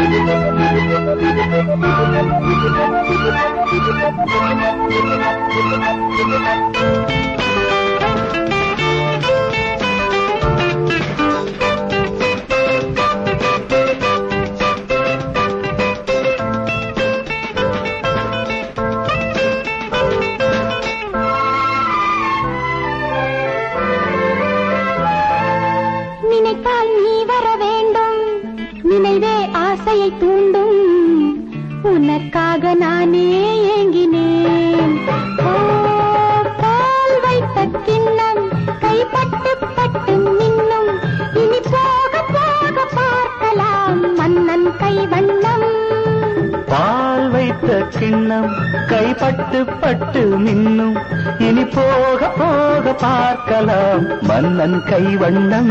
நினைத்தால் நீ வர வேண்டும் நினைவே ஆசையை தூண்டும் உனக்காக நானே ஏங்கினேன் ஓ, பால் வைத்த கிண்ணம் கைப்பட்டு பட்டு நின்னும் இனி போக போக பார்க்கலாம் மன்னன் கைவண்ணம் பால் வைத்த கிண்ணம் கைப்பட்டு பட்டு மின்னும் இனி போக போக பார்க்கலாம் மன்னன் கைவண்ணம்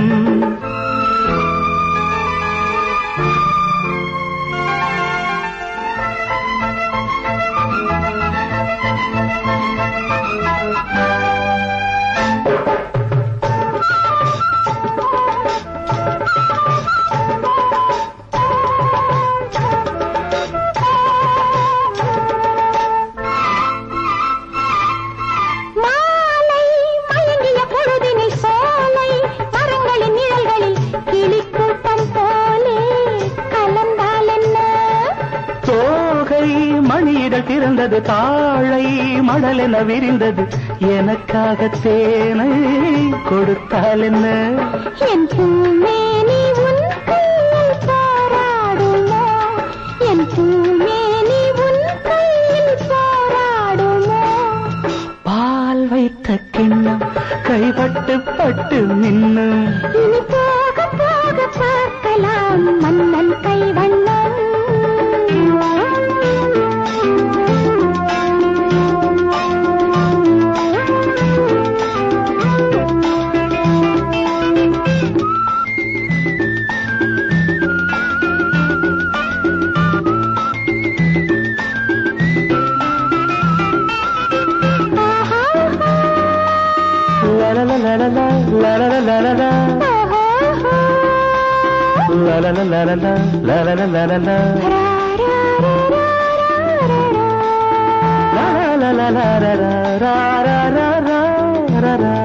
மாலை மயங்கிய பொழுதினில் சோலை மரங்களின் நிழல்களில் கிளிக்கூட்டம் போலே கலந்தால் என்ன தோகை மணியிடல் திறந்தது தாழை மடலென விரிந்தது எனக்காக தேனை கொடுத்தால் என்ன என் பூமேனி உன் கையில் போராடுமோ என் பூமேனி உன் கையில் போராடுமோ பால் வைத்த கிண்ணம் கைப்பட்டு பட்டு நின்னும் இனி போக போக பார்க்கலாம் மன்னன் கைவண்ணம் La la la la la la la la la la la la La la la la la la la la la la la la La la la la la la la ra ra ra ra ra ra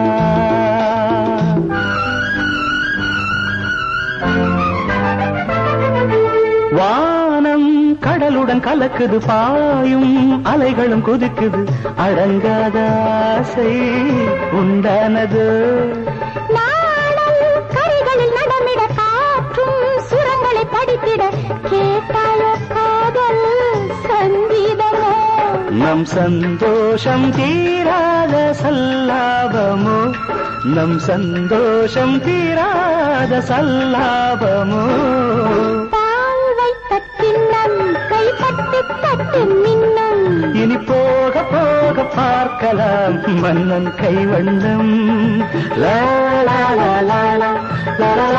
வானம் கடலுடன் கலக்குது பாயும் அலைகளும் குதிக்குது அடங்காத ஆசை உண்டானது நாணல் கரைகளில் நடமிட காற்றும் சுரங்களை படித்திட கேட்டாயோ காதல் சங்கீதமோ நம் சந்தோஷம் தீராத சல்லாபமோ நம் சந்தோஷம் தீராத சல்லாபமோ பால் வைத்த கிண்ணம் கைப்பட்டு பட்டு மின்னும் இனி போக போக பார்க்கலாம் மன்னன் கைவண்ணம் லா லா லா லா லா லா லா